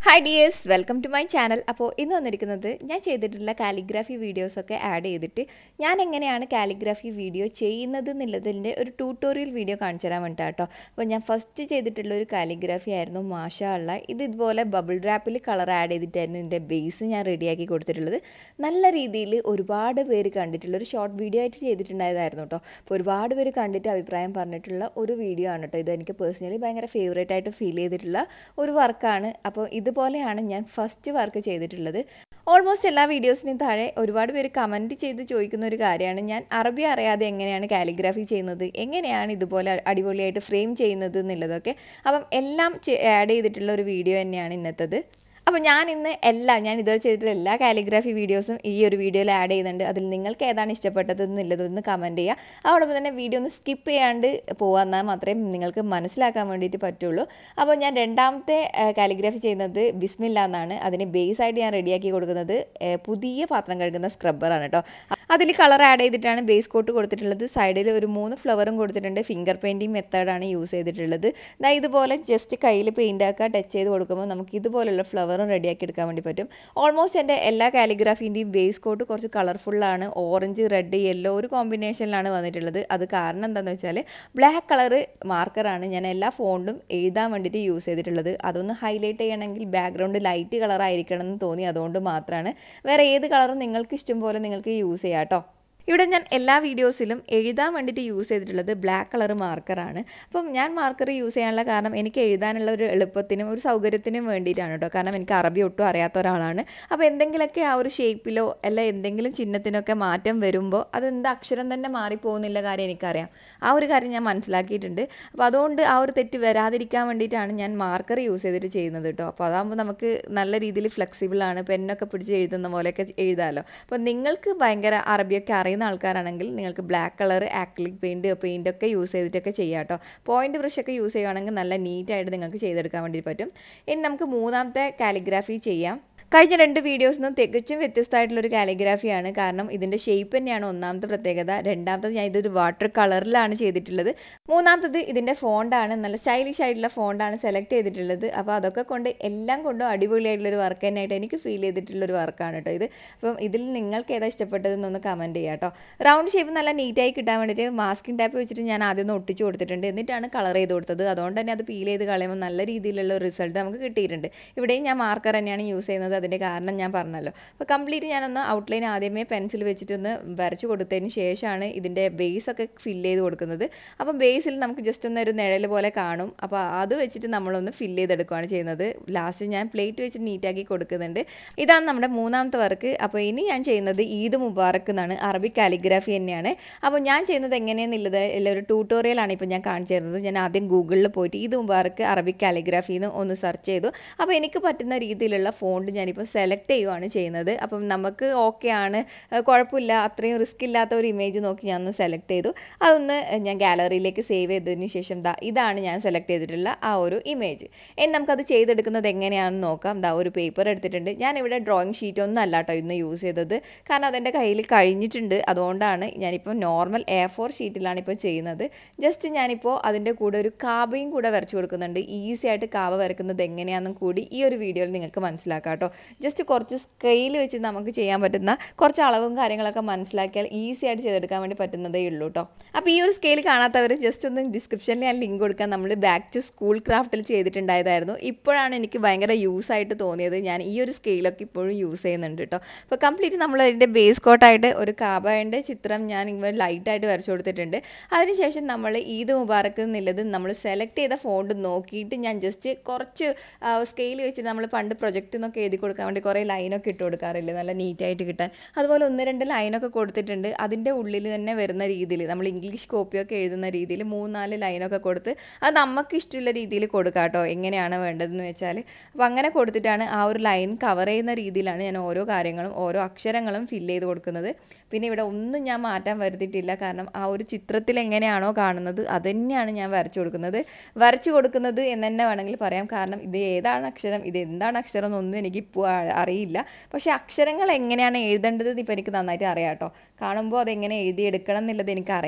hi dears welcome to my channel അപ്പോൾ ഇന്ന് വന്നിരിക്കുന്നത് ഞാൻ ചെയ്തിട്ടുള്ള കാലിഗ്രാഫി വീഡിയോസൊക്കെ ആഡ് ചെയ്തിട്ട് ഞാൻ എങ്ങനെയാണ് കാലിഗ്രാഫി വീഡിയോ ചെയ്യുന്നത് എന്നുള്ളതിൻ്റെ ഒരു ട്യൂട്ടോറിയൽ വീഡിയോ കാണിച്ചു തരാൻ വേണ്ടിയിട്ടാണ് കേട്ടോ അപ്പോൾ ഞാൻ ഫസ്റ്റ് ചെയ്തിട്ടുള്ള ഒരു കാലിഗ്രാഫി ആയിരുന്നു മാഷാ ഉള്ള ഇത് ഇതുപോലെ ബബിൾ റാപ്പിൽ കളർ ആഡ് ചെയ്തിട്ടായിരുന്നു ഇതിൻ്റെ ബേസ് ഞാൻ റെഡിയാക്കി കൊടുത്തിട്ടുള്ളത് നല്ല രീതിയിൽ ഒരുപാട് പേര് കണ്ടിട്ടുള്ള ഒരു ഷോർട്ട് വീഡിയോ ആയിട്ട് ചെയ്തിട്ടുണ്ടായതായിരുന്നു കേട്ടോ അപ്പോൾ ഒരുപാട് പേര് കണ്ടിട്ട് അഭിപ്രായം പറഞ്ഞിട്ടുള്ള ഒരു വീഡിയോ ആണ് കേട്ടോ ഇത് എനിക്ക് പേഴ്സണലി ഭയങ്കര ഫേവറേറ്റ് ആയിട്ട് ഫീൽ ചെയ്തിട്ടുള്ള ഒരു വർക്കാണ് അപ്പോൾ ഇതുപോലെയാണ് ഞാൻ ഫസ്റ്റ് വർക്ക് ചെയ്തിട്ടുള്ളത് ഓൾമോസ്റ്റ് എല്ലാ വീഡിയോസിനും താഴെ ഒരുപാട് പേര് കമൻറ്റ് ചെയ്ത് ചോദിക്കുന്ന ഒരു കാര്യമാണ് ഞാൻ അറബി അറിയാതെ എങ്ങനെയാണ് കാലിഗ്രാഫി ചെയ്യുന്നത് എങ്ങനെയാണ് ഇതുപോലെ അടിപൊളിയായിട്ട് ഫ്രെയിം ചെയ്യുന്നത് എന്നുള്ളതൊക്കെ അപ്പം എല്ലാം ആഡ് ചെയ്തിട്ടുള്ള ഒരു വീഡിയോ തന്നെയാണ് ഇന്നത്തത് അപ്പോൾ ഞാൻ ഇന്ന് എല്ലാ ഞാൻ ഇതുവരെ ചെയ്തിട്ടുള്ള എല്ലാ കാലിഗ്രാഫി വീഡിയോസും ഈ ഒരു വീഡിയോയിൽ ആഡ് ചെയ്യുന്നുണ്ട് അതിൽ നിങ്ങൾക്ക് ഏതാണ് ഇഷ്ടപ്പെട്ടത് എന്നുള്ളതൊന്ന് കമൻറ്റ് ചെയ്യുക അതോടൊപ്പം തന്നെ വീഡിയോ ഒന്ന് സ്കിപ്പ് ചെയ്യാണ്ട് പോകാന്നാൽ മാത്രമേ നിങ്ങൾക്ക് മനസ്സിലാക്കാൻ വേണ്ടിയിട്ട് പറ്റുള്ളൂ അപ്പോൾ ഞാൻ രണ്ടാമത്തെ കാലിഗ്രാഫി ചെയ്യുന്നത് ബിസ്മില്ല എന്നാണ് അതിന് ബേസ് ആയിട്ട് ഞാൻ റെഡിയാക്കി കൊടുക്കുന്നത് പുതിയ പാത്രം കഴുകുന്ന സ്ക്രബ്ബറാണ് കേട്ടോ അതിൽ കളർ ആഡ് ചെയ്തിട്ടാണ് ബേസ് കോട്ട് കൊടുത്തിട്ടുള്ളത് സൈഡിൽ ഒരു മൂന്ന് ഫ്ലവറും കൊടുത്തിട്ടുണ്ട് ഫിംഗർ പെയിൻറ്റിങ് മെത്തേഡാണ് യൂസ് ചെയ്തിട്ടുള്ളത് ദാ ഇതുപോലെ ജസ്റ്റ് കയ്യിൽ പെയിൻ്റ് ആക്കുക ടച്ച് ചെയ്ത് കൊടുക്കുമ്പോൾ നമുക്ക് ഇതുപോലുള്ള ഫ്ലവറും റെഡിയാക്കി എടുക്കാൻ വേണ്ടി പറ്റും ഓൾമോസ്റ്റ് എൻ്റെ എല്ലാ കാലിഗ്രാഫീൻ്റെയും ബേസ് കോട്ട് കുറച്ച് കളർഫുള്ളാണ് ഓറഞ്ച് റെഡ് യെല്ലോ ഒരു കോമ്പിനേഷനിലാണ് വന്നിട്ടുള്ളത് അത് കാരണം എന്താണെന്ന് വെച്ചാൽ ബ്ലാക്ക് കളറ് മാർക്കറാണ് ഞാൻ എല്ലാ ഫോണ്ടും എഴുതാൻ വേണ്ടിയിട്ട് യൂസ് ചെയ്തിട്ടുള്ളത് അതൊന്ന് ഹൈലൈറ്റ് ചെയ്യണമെങ്കിൽ ബാക്ക്ഗ്രൗണ്ട് ലൈറ്റ് കളറായിരിക്കണം എന്ന് തോന്നി അതുകൊണ്ട് മാത്രമാണ് വേറെ ഏത് കളറും നിങ്ങൾക്ക് ഇഷ്ടം പോലെ നിങ്ങൾക്ക് യൂസ് ചെയ്യാം കേട്ടോ ഇവിടെ ഞാൻ എല്ലാ വീഡിയോസിലും എഴുതാൻ വേണ്ടിയിട്ട് യൂസ് ചെയ്തിട്ടുള്ളത് ബ്ലാക്ക് കളർ മാർക്കറാണ് അപ്പം ഞാൻ മാർക്കർ യൂസ് ചെയ്യാനുള്ള കാരണം എനിക്ക് എഴുതാനുള്ള ഒരു എളുപ്പത്തിനും ഒരു സൗകര്യത്തിനും വേണ്ടിയിട്ടാണ് കേട്ടോ കാരണം എനിക്ക് അറബി ഒട്ടും അറിയാത്ത ഒരാളാണ് അപ്പോൾ എന്തെങ്കിലുമൊക്കെ ആ ഒരു ഷേപ്പിലോ അല്ല എന്തെങ്കിലും ചിഹ്നത്തിനൊക്കെ മാറ്റം വരുമ്പോൾ അതെന്ത് അക്ഷരം തന്നെ മാറിപ്പോകുന്നില്ല കാര്യം എനിക്കറിയാം ആ ഒരു കാര്യം ഞാൻ മനസ്സിലാക്കിയിട്ടുണ്ട് അപ്പോൾ അതുകൊണ്ട് ആ ഒരു തെറ്റ് വരാതിരിക്കാൻ വേണ്ടിയിട്ടാണ് ഞാൻ മാർക്കർ യൂസ് ചെയ്തിട്ട് ചെയ്യുന്നത് കേട്ടോ അപ്പോൾ അതാകുമ്പോൾ നമുക്ക് നല്ല രീതിയിൽ ഫ്ലെക്സിബിളാണ് പെന്നൊക്കെ പിടിച്ച് എഴുതുന്ന പോലെയൊക്കെ എഴുതാമല്ലോ അപ്പോൾ നിങ്ങൾക്ക് ഭയങ്കര അറബിയൊക്കെ അറിയുന്ന അറിയുന്ന ആൾക്കാരാണെങ്കിൽ നിങ്ങൾക്ക് black colour acrylic paint paint ഒക്കെ യൂസ് ചെയ്തിട്ടൊക്കെ ചെയ്യാം കേട്ടോ പോയിൻ്റ് ബ്രഷൊക്കെ യൂസ് ചെയ്യുകയാണെങ്കിൽ നല്ല നീറ്റായിട്ട് നിങ്ങൾക്ക് ചെയ്തെടുക്കാൻ വേണ്ടി പറ്റും ഇനി നമുക്ക് മൂന്നാമത്തെ കാലിഗ്രാഫി ചെയ്യാം കഴിഞ്ഞ രണ്ട് വീഡിയോസിൽ നിന്നും തികച്ചും വ്യത്യസ്തമായിട്ടുള്ളൊരു കാലിഗ്രാഫിയാണ് കാരണം ഇതിൻ്റെ ഷേപ്പ് തന്നെയാണ് ഒന്നാമത്തെ പ്രത്യേകത രണ്ടാമത്തത് ഞാൻ ഇതൊരു വാട്ടർ കളറിലാണ് ചെയ്തിട്ടുള്ളത് മൂന്നാമത്തത് ഇതിൻ്റെ ഫോണ്ടാണ് നല്ല സ്റ്റൈലിഷ് ആയിട്ടുള്ള ഫോണ്ടാണ് സെലക്ട് ചെയ്തിട്ടുള്ളത് അപ്പോൾ അതൊക്കെ കൊണ്ട് എല്ലാം കൊണ്ടും അടിപൊളിയായിട്ടുള്ളൊരു വർക്ക് തന്നെയായിട്ട് എനിക്ക് ഫീൽ ചെയ്തിട്ടുള്ളൊരു വർക്കാണ് കേട്ടോ ഇത് അപ്പം ഇതിൽ നിങ്ങൾക്ക് ഏതാ ഇഷ്ടപ്പെട്ടതെന്നൊന്ന് കമൻറ്റ് ചെയ്യാം കേട്ടോ റൗണ്ട് ഷേപ്പ് നല്ല നീറ്റായി കിട്ടാൻ വേണ്ടിയിട്ട് മാസ്കിംഗ് ടാപ്പ് വെച്ചിട്ട് ഞാൻ ആദ്യം ഒന്ന് ഒട്ടിച്ച് കൊടുത്തിട്ടുണ്ട് എന്നിട്ടാണ് കളർ ചെയ്ത് കൊടുത്തത് അതുകൊണ്ട് തന്നെ അത് പീൽ ചെയ്ത് കളയുമ്പോൾ നല്ല രീതിയിലുള്ള ഒരു റിസൾട്ട് നമുക്ക് കിട്ടിയിട്ടുണ്ട് ഇവിടെയും ഞാൻ മാർക്കർ തന്നെയാണ് യൂസ് ചെയ്യുന്നത് അതിൻ്റെ കാരണം ഞാൻ പറഞ്ഞല്ലോ അപ്പോൾ കംപ്ലീറ്റ് ഞാനൊന്ന് ഔട്ട്ലൈൻ ആദ്യമേ പെൻസിൽ വെച്ചിട്ടൊന്ന് വരച്ച് കൊടുത്തതിന് ശേഷമാണ് ഇതിൻ്റെ ബേസ് ഒക്കെ ഫില്ല് ചെയ്ത് കൊടുക്കുന്നത് അപ്പോൾ ബേസിൽ നമുക്ക് ജസ്റ്റ് ഒന്ന് ഒരു നിഴൽ പോലെ കാണും അപ്പോൾ അത് വെച്ചിട്ട് നമ്മളൊന്ന് ഫില്ല് ചെയ്തെടുക്കുകയാണ് ചെയ്യുന്നത് ലാസ്റ്റ് ഞാൻ പ്ലേറ്റ് വെച്ച് നീറ്റാക്കി കൊടുക്കുന്നുണ്ട് ഇതാണ് നമ്മുടെ മൂന്നാമത്തെ വർക്ക് അപ്പോൾ ഇനി ഞാൻ ചെയ്യുന്നത് ഈദ് മുബാറക്ക് എന്നാണ് അറബിക് കാലിഗ്രാഫി തന്നെയാണ് അപ്പോൾ ഞാൻ ചെയ്യുന്നത് എങ്ങനെയെന്നുള്ളത് എല്ലാം ഒരു ട്യൂട്ടോറിയലാണ് ഇപ്പോൾ ഞാൻ കാണിച്ചു തരുന്നത് ഞാൻ ആദ്യം ഗൂഗിളിൽ പോയിട്ട് ഈദ് മുബാറക്ക് അറബിക് കാലിഗ്രാഫി എന്ന് ഒന്ന് സെർച്ച് ചെയ്തു അപ്പോൾ എനിക്ക് പറ്റുന്ന രീതിയിലുള്ള ഫോണ്ട് ഞാനിപ്പോൾ സെലക്ട് ചെയ്യുകയാണ് ചെയ്യുന്നത് അപ്പം നമുക്ക് ഓക്കെ ആണ് കുഴപ്പമില്ല അത്രയും റിസ്ക് ഇല്ലാത്ത ഒരു ഇമേജ് നോക്കി ഞാൻ ഒന്ന് സെലക്ട് ചെയ്തു അതൊന്ന് ഞാൻ ഗാലറിയിലേക്ക് സേവ് ചെയ്തതിന് ശേഷം ദാ ഇതാണ് ഞാൻ സെലക്ട് ചെയ്തിട്ടുള്ള ആ ഒരു ഇമേജ് ഇനി നമുക്കത് ചെയ്തെടുക്കുന്നത് എങ്ങനെയാണെന്ന് നോക്കാം ദാ ഒരു പേപ്പർ എടുത്തിട്ടുണ്ട് ഞാനിവിടെ ഡ്രോയിങ് ഷീറ്റ് ഒന്നും അല്ല കേട്ടോ ഇന്ന് യൂസ് ചെയ്തത് കാരണം അതെൻ്റെ കയ്യിൽ കഴിഞ്ഞിട്ടുണ്ട് അതുകൊണ്ടാണ് ഞാനിപ്പോൾ നോർമൽ എ ഫോർ ഷീറ്റിലാണ് ഇപ്പോൾ ചെയ്യുന്നത് ജസ്റ്റ് ഞാനിപ്പോൾ അതിൻ്റെ കൂടെ ഒരു കാബയും കൂടെ വരച്ചു കൊടുക്കുന്നുണ്ട് ഈസി ആയിട്ട് കാവ വരക്കുന്നത് എങ്ങനെയാണെന്നും കൂടി ഈ ഒരു വീഡിയോയിൽ നിങ്ങൾക്ക് മനസ്സിലാക്കാം കേട്ടോ ജസ്റ്റ് കുറച്ച് സ്കെയിൽ വെച്ച് നമുക്ക് ചെയ്യാൻ പറ്റുന്ന കുറച്ച് അളവും കാര്യങ്ങളൊക്കെ മനസ്സിലാക്കിയാൽ ഈസി ആയിട്ട് ചെയ്തെടുക്കാൻ വേണ്ടി പറ്റുന്നതേ ഉള്ളൂ കേട്ടോ അപ്പോൾ ഈ ഒരു സ്കെയിൽ കാണാത്തവർ ജസ്റ്റ് ഒന്ന് ഡിസ്ക്രിപ്ഷനിൽ ഞാൻ ലിങ്ക് കൊടുക്കാൻ നമ്മൾ ബാക്ക് ടു സ്കൂൾ ക്രാഫ്റ്റിൽ ചെയ്തിട്ടുണ്ടായതായിരുന്നു ഇപ്പോഴാണ് എനിക്ക് ഭയങ്കര യൂസ് ആയിട്ട് തോന്നിയത് ഞാൻ ഈ ഒരു സ്കെയിലൊക്കെ ഇപ്പോഴും യൂസ് ചെയ്യുന്നുണ്ട് കേട്ടോ അപ്പോൾ കംപ്ലീറ്റ് നമ്മൾ അതിൻ്റെ ബേസ് കോട്ടായിട്ട് ഒരു കാബയുടെ ചിത്രം ഞാൻ ഇങ്ങനെ ലൈറ്റായിട്ട് വരച്ചു കൊടുത്തിട്ടുണ്ട് അതിനുശേഷം നമ്മൾ ഈദ് മുബാറക്ക് എന്നുള്ളത് നമ്മൾ സെലക്ട് ചെയ്ത ഫോണ്ട് നോക്കിയിട്ട് ഞാൻ ജസ്റ്റ് കുറച്ച് സ്കെയിൽ വെച്ചിട്ട് നമ്മൾ പണ്ട് പ്രൊജക്റ്റ് എന്നൊക്കെ എഴുതി കൊടുക്കാൻ വേണ്ടി കുറേ ലൈനൊക്കെ ഇട്ട് കൊടുക്കാറില്ലേ നല്ല നീറ്റായിട്ട് കിട്ടാൻ അതുപോലെ ഒന്ന് രണ്ട് ലൈനൊക്കെ കൊടുത്തിട്ടുണ്ട് അതിൻ്റെ ഉള്ളിൽ തന്നെ വരുന്ന രീതിയിൽ നമ്മൾ ഇംഗ്ലീഷ് കോപ്പിയൊക്കെ എഴുതുന്ന രീതിയിൽ മൂന്നാല് ലൈനൊക്കെ കൊടുത്ത് അത് നമുക്ക് ഇഷ്ടമുള്ള രീതിയിൽ കൊടുക്കാം കേട്ടോ എങ്ങനെയാണ് വേണ്ടതെന്ന് വെച്ചാൽ അപ്പോൾ അങ്ങനെ കൊടുത്തിട്ടാണ് ആ ഒരു ലൈൻ കവർ ചെയ്യുന്ന രീതിയിലാണ് ഞാൻ ഓരോ കാര്യങ്ങളും ഓരോ അക്ഷരങ്ങളും ഫില്ല് ചെയ്ത് കൊടുക്കുന്നത് പിന്നെ ഇവിടെ ഒന്നും ഞാൻ മാറ്റാൻ വരുത്തിയിട്ടില്ല കാരണം ആ ഒരു ചിത്രത്തിൽ എങ്ങനെയാണോ കാണുന്നത് അതുതന്നെയാണ് ഞാൻ വരച്ചു കൊടുക്കുന്നത് വരച്ചു കൊടുക്കുന്നത് എന്ന് തന്നെ വേണമെങ്കിൽ പറയാം കാരണം ഇത് ഏതാണ് അക്ഷരം ഇത് എന്താണ് അക്ഷരം എന്നൊന്നും എനിക്കിപ്പോൾ അറിയില്ല പക്ഷേ അക്ഷരങ്ങൾ എങ്ങനെയാണ് എഴുതേണ്ടത് ഇപ്പോൾ എനിക്ക് നന്നായിട്ട് അറിയാം കേട്ടോ കാണുമ്പോൾ അതെങ്ങനെ എഴുതിയെടുക്കണം എന്നുള്ളത് എനിക്കറിയാം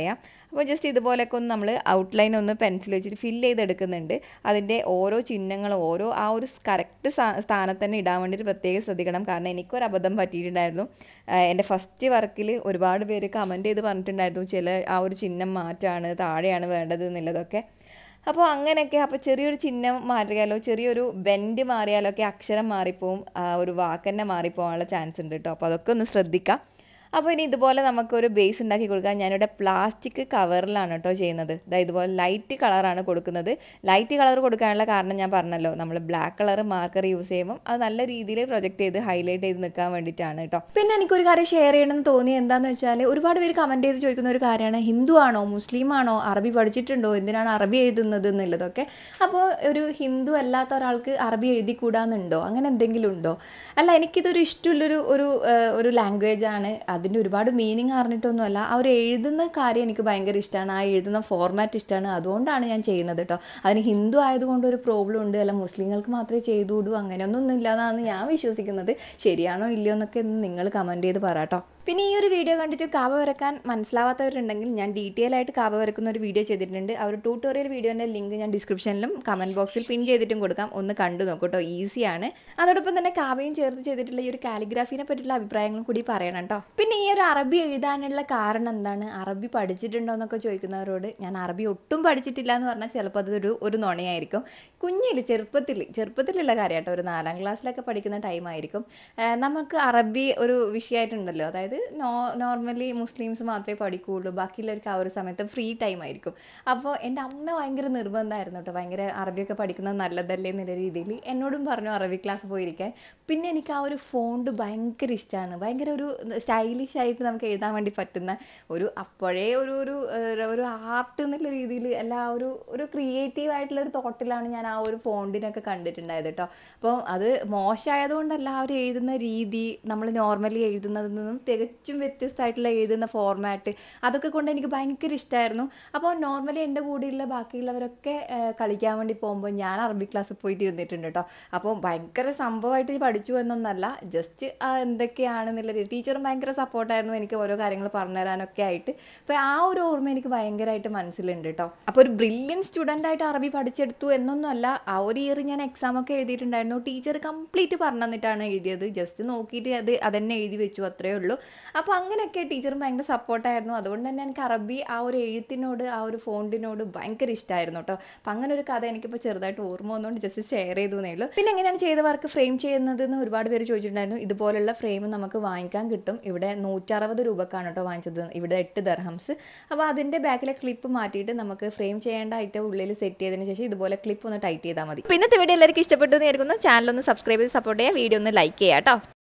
അപ്പോൾ ജസ്റ്റ് ഇതുപോലെയൊക്കെ ഒന്ന് നമ്മൾ ഔട്ട്ലൈൻ ഒന്ന് പെൻസിൽ വെച്ചിട്ട് ഫില്ല് ചെയ്തെടുക്കുന്നുണ്ട് അതിൻ്റെ ഓരോ ചിഹ്നങ്ങളും ഓരോ ആ ഒരു കറക്റ്റ് സ്ഥാനത്ത് തന്നെ ഇടാൻ വേണ്ടിയിട്ട് പ്രത്യേകം ശ്രദ്ധിക്കണം കാരണം എനിക്കൊരു അബദ്ധം പറ്റിയിട്ടുണ്ടായിരുന്നു ആഹ് എൻ്റെ ഫസ്റ്റ് വർക്കിൽ ഒരുപാട് പേര് കമൻറ്റ് ചെയ്ത് പറഞ്ഞിട്ടുണ്ടായിരുന്നു ചില ആ ഒരു ചിഹ്നം മാറ്റാണ് താഴെയാണ് വേണ്ടത് എന്നുള്ളതൊക്കെ അപ്പോൾ അങ്ങനെയൊക്കെ അപ്പോൾ ചെറിയൊരു ചിഹ്നം മാറിയാലോ ചെറിയൊരു ബെൻഡ് മാറിയാലോ ഒക്കെ അക്ഷരം മാറിപ്പോവും ആ ഒരു വാക്ക് തന്നെ മാറിപ്പോകാനുള്ള ചാൻസ് ഉണ്ട് കേട്ടോ അപ്പോൾ അതൊക്കെ ഒന്ന് ശ്രദ്ധിക്കാം അപ്പോൾ ഇനി ഇതുപോലെ നമുക്കൊരു ബേസ് ഉണ്ടാക്കി കൊടുക്കാൻ ഞാനിവിടെ പ്ലാസ്റ്റിക് കവറിലാണ് കേട്ടോ ചെയ്യുന്നത് ഇതാ ഇതുപോലെ ലൈറ്റ് കളറാണ് കൊടുക്കുന്നത് ലൈറ്റ് കളർ കൊടുക്കാനുള്ള കാരണം ഞാൻ പറഞ്ഞല്ലോ നമ്മൾ ബ്ലാക്ക് കളർ മാർക്കർ യൂസ് ചെയ്യുമ്പോൾ അത് നല്ല രീതിയിൽ പ്രൊജക്റ്റ് ചെയ്ത് ഹൈലൈറ്റ് ചെയ്ത് നിൽക്കാൻ വേണ്ടിയിട്ടാണ് കേട്ടോ പിന്നെ എനിക്കൊരു കാര്യം ഷെയർ ചെയ്യണമെന്ന് തോന്നി എന്താണെന്ന് വെച്ചാൽ ഒരുപാട് പേര് കമൻറ്റ് ചെയ്ത് ചോദിക്കുന്ന ഒരു കാര്യമാണ് ഹിന്ദു ആണോ മുസ്ലിം ആണോ അറബി പഠിച്ചിട്ടുണ്ടോ എന്തിനാണ് അറബി എഴുതുന്നത് എന്നുള്ളതൊക്കെ അപ്പോൾ ഒരു ഹിന്ദു അല്ലാത്ത ഒരാൾക്ക് അറബി എഴുതി കൂടാന്നുണ്ടോ അങ്ങനെ എന്തെങ്കിലും ഉണ്ടോ അല്ല എനിക്കിതൊരു ഇഷ്ടമുള്ളൊരു ഒരു ഏഹ്, ഒരു ലാംഗ്വേജ് ആണ് അതിൻ്റെ ഒരുപാട് മീനിങ് അറിഞ്ഞിട്ടൊന്നുമല്ല അവർ എഴുതുന്ന കാര്യം എനിക്ക് ഭയങ്കര ഇഷ്ടമാണ് ആ എഴുതുന്ന ഫോർമാറ്റ് ഇഷ്ടമാണ് അതുകൊണ്ടാണ് ഞാൻ ചെയ്യുന്നത് കേട്ടോ അതിന് ഹിന്ദു ആയതുകൊണ്ട് ഒരു പ്രോബ്ലം ഉണ്ട് അല്ല മുസ്ലിങ്ങൾക്ക് മാത്രമേ ചെയ്തുകൂടൂ അങ്ങനെയൊന്നും ഇല്ലാന്നാണ് ഞാൻ വിശ്വസിക്കുന്നത് ശരിയാണോ ഇല്ലയോ എന്നൊക്കെ നിങ്ങൾ കമൻറ്റ് ചെയ്ത് പറ കേട്ടോ പിന്നെ ഈ ഒരു വീഡിയോ കണ്ടിട്ട് കാബ വരക്കാൻ മനസ്സിലാവാത്തവരുണ്ടെങ്കിൽ ഞാൻ ഡീറ്റെയിൽ ആയിട്ട് കാബ വരക്കുന്ന ഒരു വീഡിയോ ചെയ്തിട്ടുണ്ട് ആ ഒരു ട്യൂട്ടോറിയൽ വീഡിയോൻ്റെ ലിങ്ക് ഞാൻ ഡിസ്ക്രിപ്ഷനിലും കമൻറ്റ് ബോക്സിൽ പിൻ ചെയ്തിട്ടും കൊടുക്കാം ഒന്ന് കണ്ടു നോക്കൂ കേട്ടോ ഈസിയാണ് അതോടൊപ്പം തന്നെ കാവയും ചേർത്ത് ചെയ്തിട്ടുള്ള ഈ ഒരു കാലിഗ്രാഫിനെ പറ്റിയുള്ള അഭിപ്രായങ്ങളും കൂടി പറയണം കേട്ടോ പിന്നെ ഈ ഒരു അറബി എഴുതാനുള്ള കാരണം എന്താണ് അറബി പഠിച്ചിട്ടുണ്ടോ എന്നൊക്കെ ചോദിക്കുന്നവരോട് ഞാൻ അറബി ഒട്ടും പഠിച്ചിട്ടില്ല എന്ന് പറഞ്ഞാൽ ചിലപ്പോൾ അതൊരു ഒരു നുണയായിരിക്കും കുഞ്ഞിൽ ചെറുപ്പത്തിൽ ചെറുപ്പത്തിലുള്ള കാര്യം കേട്ടോ ഒരു നാലാം ക്ലാസ്സിലൊക്കെ പഠിക്കുന്ന ടൈമായിരിക്കും നമുക്ക് അറബി ഒരു വിഷയമായിട്ടുണ്ടല്ലോ അതായത് നോ നോർമലി മുസ്ലിംസ് മാത്രമേ പഠിക്കുകയുള്ളൂ ബാക്കിയുള്ളവർക്ക് ആ ഒരു സമയത്ത് ഫ്രീ ടൈം ആയിരിക്കും അപ്പോൾ എൻ്റെ അമ്മ ഭയങ്കര നിർബന്ധമായിരുന്നു കേട്ടോ ഭയങ്കര അറബിയൊക്കെ പഠിക്കുന്നത് നല്ലതല്ലേ എന്നുള്ള രീതിയിൽ എന്നോടും പറഞ്ഞു അറബി ക്ലാസ് പോയിരിക്കാൻ പിന്നെ എനിക്ക് ആ ഒരു ഫോണ്ട് ഭയങ്കര ഇഷ്ടമാണ് ഭയങ്കര ഒരു സ്റ്റൈലിഷ് ആയിട്ട് നമുക്ക് എഴുതാൻ വേണ്ടി പറ്റുന്ന ഒരു അപ്പോഴേ ഒരു ഒരു ഏഹ്, ഒരു ആർട്ട് എന്നുള്ള രീതിയിൽ അല്ല ആ ഒരു ഒരു ക്രിയേറ്റീവ് ആയിട്ടുള്ള ഒരു തോട്ടിലാണ് ഞാൻ ആ ഒരു ഫോണ്ടിനൊക്കെ കണ്ടിട്ടുണ്ടായത് കേട്ടോ അപ്പോൾ അത് മോശമായതുകൊണ്ടല്ല ആ ഒരു എഴുതുന്ന രീതി നമ്മൾ നോർമലി എഴുതുന്നതിൽ നിന്നും തികച്ചും വ്യത്യസ്തമായിട്ടുള്ള എഴുതുന്ന ഫോർമാറ്റ് അതൊക്കെ കൊണ്ട് എനിക്ക് ഭയങ്കര ഇഷ്ടമായിരുന്നു അപ്പോൾ നോർമലി എൻ്റെ കൂടെയുള്ള ബാക്കിയുള്ളവരൊക്കെ ഏഹ്, കളിക്കാൻ വേണ്ടി പോകുമ്പോൾ ഞാൻ അറബി ക്ലാസ്സിൽ പോയിട്ട് ഇരുന്നിട്ടുണ്ട് കേട്ടോ അപ്പോൾ ഭയങ്കര സംഭവമായിട്ട് പഠിച്ചു എന്നൊന്നല്ല ജസ്റ്റ് എന്തൊക്കെയാണെന്നുള്ള രീതി ടീച്ചറും ഭയങ്കര സപ്പോർട്ടായിരുന്നു എനിക്ക് ഓരോ കാര്യങ്ങൾ പറഞ്ഞു തരാനൊക്കെ ആയിട്ട് അപ്പോൾ ആ ഒരു ഓർമ്മ എനിക്ക് ഭയങ്കരമായിട്ട് മനസ്സിലുണ്ട് കേട്ടോ അപ്പോൾ ഒരു ബ്രില്യൻ സ്റ്റുഡൻ്റ് ആയിട്ട് അറബി പഠിച്ചെടുത്തു എന്നൊന്നുമല്ല ആ ഒരു ഇയർ ഞാൻ എക്സാം ഒക്കെ എഴുതിയിട്ടുണ്ടായിരുന്നു ടീച്ചർ കംപ്ലീറ്റ് പറഞ്ഞു തന്നിട്ടാണ് എഴുതിയത് ജസ്റ്റ് നോക്കിയിട്ട് അത് അതന്നെ എഴുതി വെച്ചു അത്രയേ ഉള്ളൂ അപ്പോൾ അങ്ങനെയൊക്കെ ടീച്ചറും ഭയങ്കര സപ്പോർട്ടായിരുന്നു അതുകൊണ്ട് തന്നെ എനിക്ക് അറബി ആ ഒരു എഴുത്തിനോട് ആ ഒരു ഫോണ്ടിനോട് ഭയങ്കര ഇഷ്ടമായിരുന്നു കേട്ടോ അപ്പം അങ്ങനെ ഒരു കഥ എനിക്കിപ്പോൾ ചെറുതായിട്ട് ഓർമ്മ വന്നുകൊണ്ട് ജസ്റ്റ് ഷെയർ ചെയ്തു എന്നേ ഉള്ളൂ പിന്നെ എങ്ങനെയാണ് ചെയ്ത വർക്ക് ഫ്രെയിം ചെയ്യുന്നത് എന്ന് ഒരുപാട് പേര് ചോദിച്ചിട്ടുണ്ടായിരുന്നു ഇതുപോലുള്ള ഫ്രെയിം നമുക്ക് വാങ്ങിക്കാൻ കിട്ടും ഇവിടെ നൂറ്ററുപത് രൂപക്കാണ് കേട്ടോ വാങ്ങിച്ചത് ഇവിടെ എട്ട് ദർഹംസ് അപ്പോൾ അതിൻ്റെ ബാക്കിലെ ക്ലിപ്പ് മാറ്റിയിട്ട് നമുക്ക് ഫ്രെയിം ചെയ്യേണ്ട ഐറ്റം ഉള്ളിൽ സെറ്റ് ചെയ്തതിന് ശേഷം ഇതുപോലെ ക്ലിപ്പ് ഒന്ന് ടൈറ്റ് ചെയ്താൽ മതി പിന്നെ ഇന്നത്തെ വീഡിയോ എല്ലാവർക്കും ഇഷ്ടപ്പെട്ടു എന്ന് വിചാരിക്കുന്നു ചാനൽ ഒന്ന് സബ്സ്ക്രൈബ് ചെയ്ത് സപ്പോർട്ട് ചെയ്യുക വീഡിയോ ഒന്ന് ലൈക്ക് ചെയ്യാം കേട്ടോ